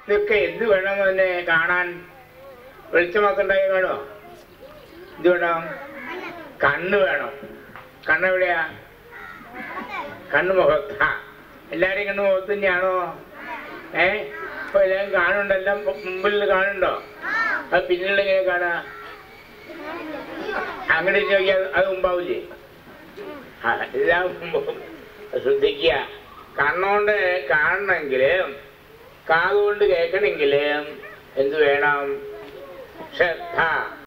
ഇതൊക്കെ എന്ത് വേണം തന്നെ കാണാൻ വെളിച്ചമൊക്കെ ഉണ്ടായി വേണോ ഇത് വേണം കണ്ണ് വേണം കണ്ണെവിടെയാ കണ്ണ് മുഖത്താ എല്ലാരെയും കണ്ണ് മുഖത്ത് തന്നെയാണോ ഏ ഇപ്പൊ എല്ലാരും കാണുന്നുണ്ടെല്ലാം മുമ്പിൽ കാണുന്നുണ്ടോ അത് പിന്നിൽ എങ്ങനെ കാണാ അങ്ങനെ ചോദിക്കാൽ അത് മുമ്പാവില്ലേ ആ, എല്ലാം മുമ്പ് ശ്രദ്ധിക്കുക കണ്ണുകൊണ്ട് കാണണമെങ്കിൽ കാതുകൊണ്ട് കേൾക്കണമെങ്കിൽ എന്ത് വേണം ശ്രദ്ധ